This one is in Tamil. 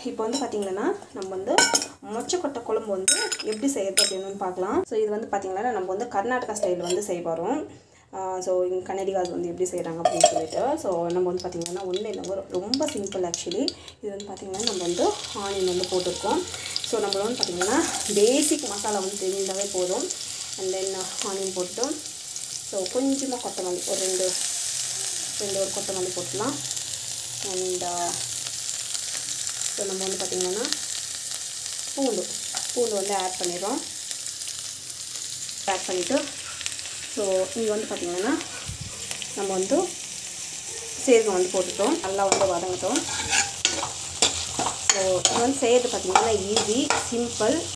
இப்போ வந்து பார்த்திங்கன்னா நம்ம வந்து மொச்சக்கொட்டை குழம்பு வந்து எப்படி செய்யறது அப்படின்னு பார்க்கலாம் ஸோ இது வந்து பார்த்திங்கன்னா நம்ம வந்து கர்நாடகா ஸ்டைல் வந்து செய்ய போகிறோம் ஸோ இங்கே கன்னடிகாஸ் வந்து எப்படி செய்கிறாங்க அப்படின்னு சொல்லிட்டு ஸோ நம்ம வந்து பார்த்திங்கன்னா ஒன்றும் இல்லை ரொம்ப சிம்பிள் ஆக்சுவலி இது வந்து பார்த்திங்கன்னா நம்ம வந்து ஆனியன் வந்து போட்டிருக்கோம் ஸோ நம்ம வந்து பார்த்திங்கன்னா பேசிக் மசாலா வந்து தெரிஞ்சாவே போதும் அண்ட் தென் ஆனியன் போட்டோம் ஸோ கொஞ்சமாக கொத்தமல்லி ஒரு ரெண்டு ரெண்டு ஒரு கொத்தமல்லி போட்டுக்கலாம் அண்ட் ஸோ நம்ம வந்து பார்த்திங்கன்னா பூண்டு பூண்டு வந்து ஆட் பண்ணிடுறோம் ஆட் பண்ணிவிட்டு ஸோ இங்கே வந்து பார்த்திங்கன்னா நம்ம வந்து சீரகம் வந்து போட்டுட்டோம் நல்லா வந்து வதங்கட்டும் ஸோ இது வந்து செய்கிறது பார்த்திங்கன்னா ஈஸி சிம்பிள்